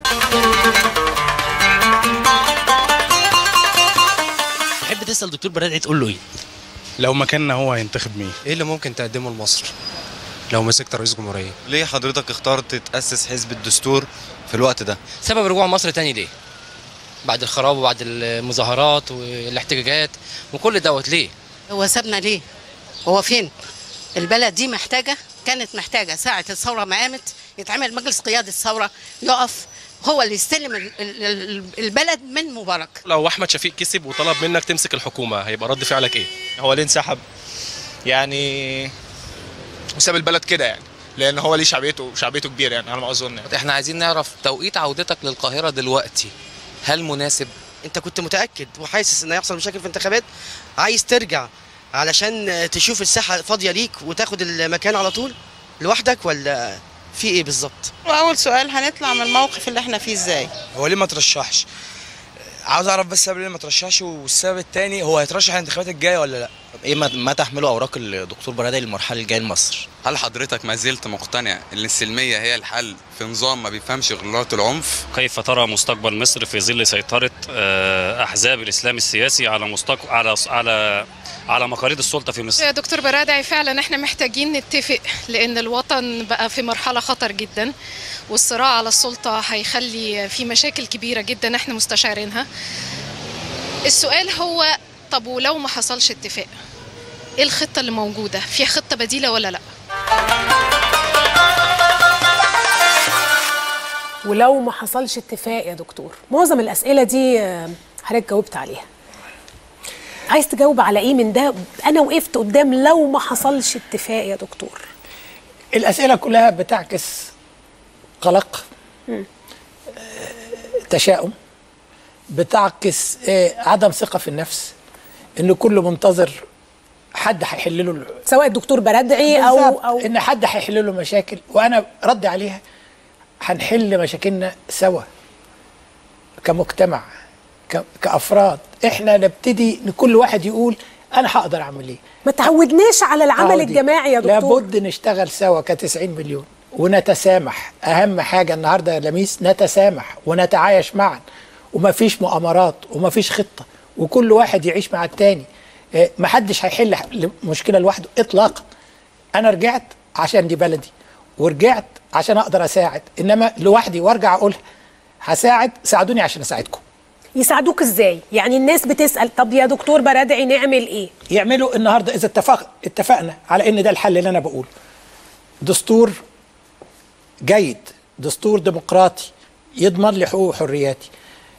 تحب تسال دكتور برادعي تقول له ايه لو مكاننا هو هينتخب مين ايه اللي ممكن تقدمه لمصر لو مسكت رئيس جمهوريه ليه حضرتك اخترت تأسس حزب الدستور في الوقت ده سبب رجوع مصر تاني ليه؟ بعد الخراب وبعد المظاهرات والاحتجاجات وكل دوت ليه؟ هو سابنا ليه؟ هو فين؟ البلد دي محتاجة كانت محتاجة ساعة الثورة ما قامت يتعمل مجلس قيادة الثورة يقف هو اللي يستلم ال- ال- ال- البلد من مبارك لو احمد شفيق كسب وطلب منك تمسك الحكومه هيبقى رد فعلك ايه هو ليه انسحب يعني وساب البلد كده يعني لان هو ليه شعبيته شعبيته كبيره يعني على ما اظن يعني. احنا عايزين نعرف توقيت عودتك للقاهرة دلوقتي هل مناسب؟ انت كنت متاكد وحاسس ان هيحصل مشاكل في الانتخابات عايز ترجع علشان تشوف الساحه فاضيه ليك وتاخد المكان على طول لوحدك ولا في ايه بالظبط واول سؤال هنطلع من الموقف اللي احنا فيه ازاي هو ليه ما ترشحش عاوز اعرف بس السبب ليه ما ترشحش والسبب التاني هو هيترشح الانتخابات الجايه ولا لا ايه ما, ما تحمله اوراق الدكتور برادعي للمرحله الجايه لمصر هل حضرتك ما زلت مقتنع ان السلمية هي الحل في نظام ما بيفهمش غلات العنف كيف ترى مستقبل مصر في ظل سيطرة آه، أحزاب الإسلام السياسي على مستق... على على على مقاليد السلطة في مصر؟ يا دكتور برادعي فعلا احنا محتاجين نتفق لان الوطن بقى في مرحله خطر جدا والصراع على السلطه هيخلي في مشاكل كبيره جدا احنا مستشعرينها السؤال هو طب ولو ما حصلش اتفاق ايه الخطه اللي موجوده في خطه بديله ولا لا ولو ما حصلش اتفاق يا دكتور معظم الاسئله دي آه، حضرتك جاوبت عليها عايز تجاوب على ايه من ده انا وقفت قدام لو ما حصلش اتفاق يا دكتور الأسئلة كلها بتعكس قلق مم. تشاؤم بتعكس آه، عدم ثقة في النفس إن كل منتظر حد هيحل له سواء الدكتور برادعي او بالظبط، او إن حد هيحل له مشاكل وأنا ردي عليها هنحل مشاكلنا سوا كمجتمع ك- كأفراد إحنا نبتدي إن كل واحد يقول أنا هقدر أعمل إيه ما تعودناش على العمل أهو دي. الجماعي يا دكتور لابد نشتغل سوا ك 90 مليون ونتسامح اهم حاجه النهارده يا لميس نتسامح ونتعايش معا ومفيش مؤامرات ومفيش خطه وكل واحد يعيش مع التاني آه، محدش هيحل مشكله لوحده اطلاقا انا رجعت عشان دي بلدي ورجعت عشان اقدر اساعد انما لوحدي وارجع اقولها هساعد ساعدوني عشان اساعدكم يساعدوك ازاي يعني الناس بتسال طب يا دكتور برادعي نعمل ايه يعملوا النهارده اذا اتفق اتفقنا على ان ده الحل اللي انا بقوله دستور جيد دستور ديمقراطي يضمن لي حقوق وحرياتي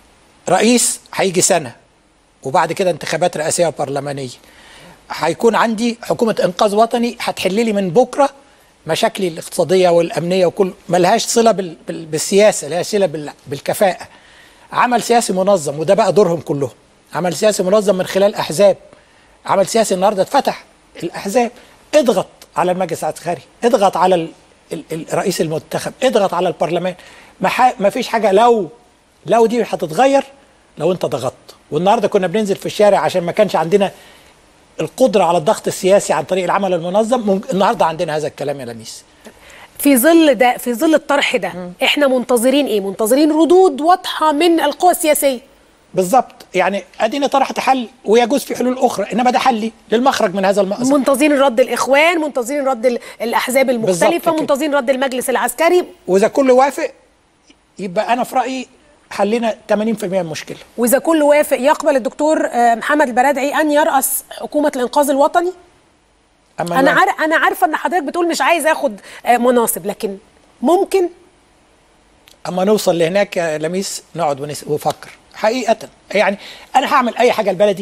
رئيس هيجي سنه وبعد كده انتخابات رئاسيه وبرلمانيه هيكون عندي حكومه انقاذ وطني هتحل لي من بكره مشاكلي الاقتصاديه والامنيه وكل ملهاش صله بال... بال... بالسياسه لها صله بال... بالكفاءه عمل سياسي منظم وده بقى دورهم كلهم عمل سياسي منظم من خلال احزاب عمل سياسي النهارده اتفتح الاحزاب اضغط على المجلس العسكري اضغط على ال... ال... الرئيس المنتخب اضغط على البرلمان ما, ح... ما فيش حاجه لو لو دي هتتغير لو انت ضغطت والنهارده كنا بننزل في الشارع عشان ما كانش عندنا القدره على الضغط السياسي عن طريق العمل المنظم ممكن النهارده عندنا هذا الكلام يا لميس في ظل ده في ظل الطرح ده احنا منتظرين ايه منتظرين ردود واضحه من القوى السياسيه بالظبط يعني ادينا طرحت حل ويجوز في حلول اخرى انما ده حلي للمخرج من هذا المأزق منتظرين رد الاخوان منتظرين رد ال- الاحزاب المختلفه بالظبط كده. منتظرين رد المجلس العسكري واذا كله وافق يبقى انا في رايي حلينا 80% من المشكله واذا كل وافق يقبل الدكتور آه، محمد البرادعي ان يراس حكومه الانقاذ الوطني اما انا الواحد- عار... انا عارفه ان حضرتك بتقول مش عايز اخد آه، مناصب لكن ممكن اما نوصل لهناك يا لميس نقعد ونس- ونفكر حقيقه يعني انا هعمل اي حاجه لبلدي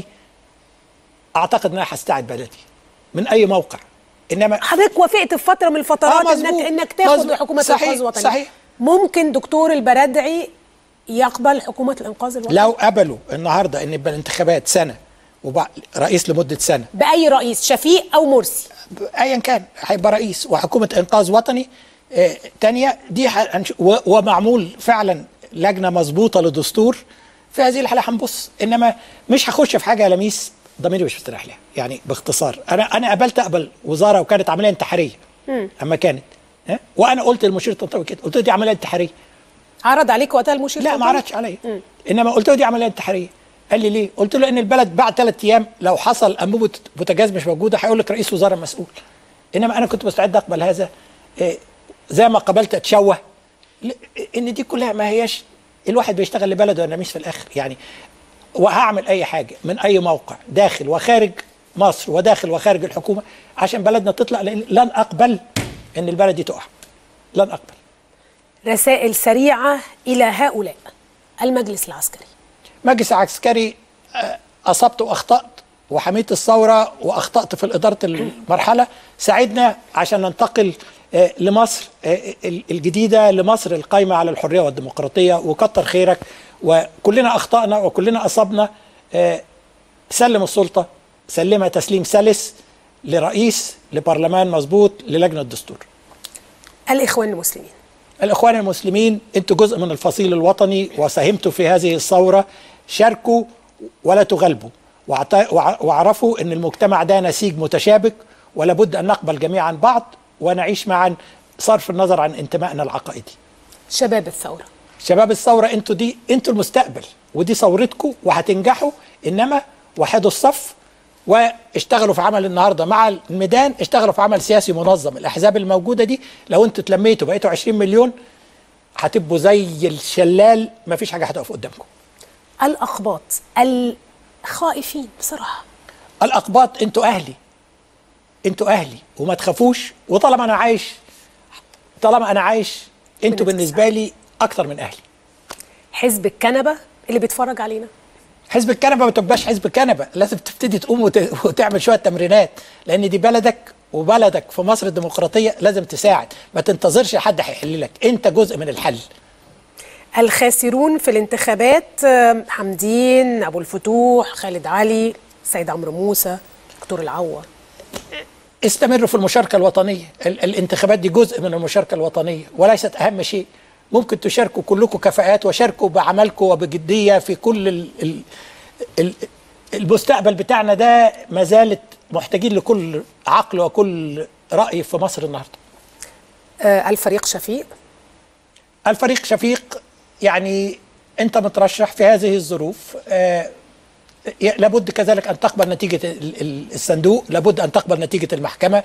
اعتقد ان انا هستعد بلدي من اي موقع انما حضرتك وافقت في فتره من الفترات آه، انك مظبوط. انك تاخد مظبوط. حكومه صحيح، الانقاذ الوطني صحيح. ممكن دكتور البرادعي يقبل حكومه الانقاذ الوطني لو قبلوا النهارده ان يبقى الانتخابات سنه وبعد رئيس لمده سنه باي رئيس شفيق او مرسي ايا كان هيبقى رئيس وحكومه انقاذ وطني آه تانية دي هنش- و- ومعمول فعلا لجنه مظبوطه لدستور في هذه الحاله هنبص انما مش هخش في حاجه يا لميس ضميري مش مستريح لها يعني باختصار انا انا قبلت اقبل وزاره وكانت عمليه انتحاريه اما كانت ها؟ وانا قلت للمشير التنطوي كده قلت له دي عمليه انتحاريه عرض عليك وقتها المشير لا ما سلطان؟ عرضش عليا انما قلت له دي عمليه انتحاريه قال لي ليه؟ قلت له ان البلد بعد ثلاث ايام لو حصل انبوبه بوتاجاز مش موجوده هيقول لك رئيس وزراء مسؤول انما انا كنت مستعد اقبل هذا إيه، زي ما قبلت اتشوه ل- ان دي كلها ما هياش الواحد بيشتغل لبلده ولا مش في الاخر يعني وهعمل اي حاجه من اي موقع داخل وخارج مصر وداخل وخارج الحكومه عشان بلدنا تطلع لأن لن اقبل ان البلد دي تقع لن اقبل رسائل سريعة إلى هؤلاء المجلس العسكري مجلس عسكري آه، اصبت واخطات وحميت الثوره واخطات في اداره المرحله ساعدنا عشان ننتقل آه، لمصر آه، ال- الجديده لمصر القايمه على الحريه والديمقراطيه وكتر خيرك وكلنا اخطانا وكلنا اصبنا آه، سلم السلطه سلمها تسليم سلس لرئيس لبرلمان مظبوط للجنه الدستور الإخوان المسلمين الإخوان المسلمين أنتوا جزء من الفصيل الوطني وساهمتوا في هذه الثورة شاركوا ولا تغلبوا واعت- وع- واعرفوا أن المجتمع ده نسيج متشابك ولا بد أن نقبل جميعا بعض ونعيش معا صرف النظر عن انتمائنا العقائدي شباب الثورة شباب الثورة انتوا دي انتوا المستقبل ودي ثورتكم وهتنجحوا انما وحدوا الصف واشتغلوا في عمل النهارده مع الميدان اشتغلوا في عمل سياسي منظم الاحزاب الموجوده دي لو انتوا اتلميتوا بقيتوا 20 مليون هتبقوا زي الشلال ما فيش حاجه هتقف قدامكم الأقباط الخائفين بصراحة الاقباط انتوا اهلي انتوا اهلي وما تخافوش وطالما انا عايش طالما انا عايش انتوا بالنسبه لي اكتر من اهلي حزب الكنبة اللي بيتفرج علينا حزب الكنبه ما تبقاش حزب كنبه لازم تبتدي تقوم وت... وتعمل شويه تمرينات لان دي بلدك وبلدك في مصر الديمقراطيه لازم تساعد ما تنتظرش حد هيحل لك انت جزء من الحل الخاسرون في الانتخابات آم، حمدين أبو الفتوح خالد علي سيد عمرو موسى دكتور العوة استمروا في المشاركه الوطنيه ال... الانتخابات دي جزء من المشاركه الوطنيه وليست اهم شيء ممكن تشاركوا كلكم كفاءات وشاركوا بعملكم وبجديه في كل ال... ال... ال... المستقبل بتاعنا ده ما زالت محتاجين لكل عقل وكل راي في مصر النهارده آه، الفريق شفيق الفريق شفيق يعني انت مترشح في هذه الظروف آه، ي- لابد كذلك ان تقبل نتيجه ال- ال- الصندوق لابد ان تقبل نتيجه المحكمه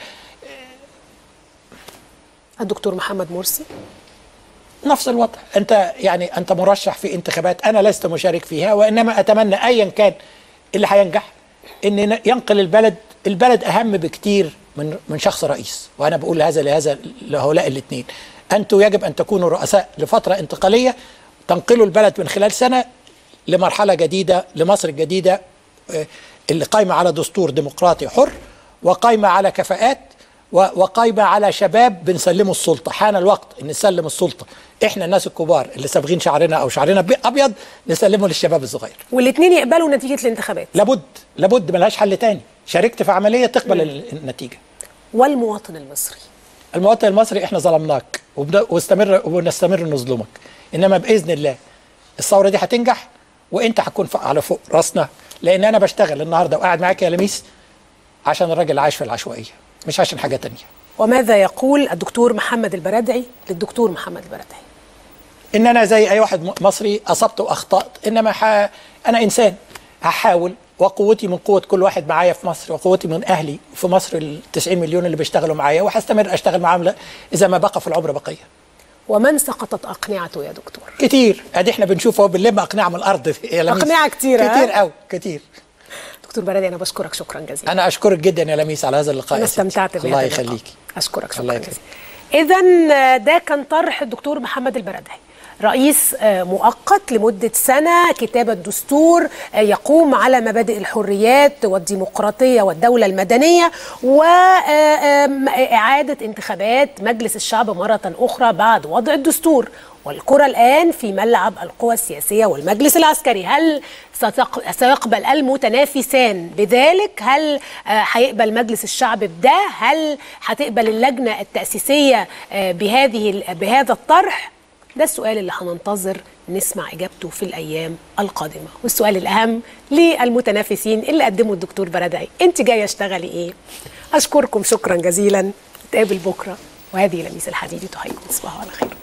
الدكتور محمد مرسي نفس الوضع انت يعني انت مرشح في انتخابات انا لست مشارك فيها وانما اتمنى ايا كان اللي هينجح ان ن- ينقل البلد البلد اهم بكتير من من شخص رئيس وانا بقول هذا لهذا لهؤلاء الاثنين انتم يجب ان تكونوا رؤساء لفتره انتقاليه تنقلوا البلد من خلال سنه لمرحله جديده لمصر الجديده آه، اللي قايمه على دستور ديمقراطي حر وقايمه على كفاءات و- وقايمه على شباب بنسلمه السلطه حان الوقت ان نسلم السلطه احنا الناس الكبار اللي صابغين شعرنا او شعرنا بي- ابيض نسلمه للشباب الصغير والاثنين يقبلوا نتيجة الانتخابات لابد لابد ملهاش حل تاني شاركت في عمليه تقبل ال- النتيجه والمواطن المصري المواطن المصري احنا ظلمناك وبن- واستمر ونستمر نظلمك انما باذن الله الثوره دي هتنجح وانت هتكون ف- على فوق راسنا لان انا بشتغل النهارده وقاعد معاك يا لميس عشان الراجل اللي عايش في العشوائيه مش عشان حاجه تانية وماذا يقول الدكتور محمد البردعي للدكتور محمد البردعي ان انا زي اي واحد م- مصري اصبت واخطات انما ح... انا انسان هحاول وقوتي من قوه كل واحد معايا في مصر وقوتي من اهلي في مصر ال 90 مليون اللي بيشتغلوا معايا وهستمر اشتغل معاهم ل- اذا ما بقى في العمر بقيه ومن سقطت أقنعته يا دكتور كتير ادي احنا بنشوفه بنلم اقنعه من الارض يا لميس أقنعة كتيرة، ها؟ كتير قوي كتير دكتور بردعي أنا بشكرك شكرا جزيلا انا اشكرك جدا يا لميس على هذا اللقاء أنا يا ستي. استمتعت بهذا الله اللقاء. يخليكي أشكرك الله شكرا يخليك. جزيلا إذا ده كان طرح الدكتور محمد البردعي رئيس آه، مؤقت لمدة سنة كتابة دستور آه، يقوم على مبادئ الحريات والديمقراطية والدولة المدنية وإعادة انتخابات مجلس الشعب مرة أخرى بعد وضع الدستور والكرة الآن في ملعب القوى السياسية والمجلس العسكري هل ستق- سيقبل المتنافسان بذلك هل آه، هيقبل مجلس الشعب بده هل هتقبل اللجنة التأسيسية آه، بهذه ال- بهذا الطرح ده السؤال اللي هننتظر نسمع إجابته في الأيام القادمة والسؤال الأهم للمتنافسين اللي قدموا الدكتور بردعي أنت جاية اشتغلي إيه أشكركم شكرا جزيلا نتقابل بكرة وهذه لميس الحديدي تحييكم تصبحوا على خير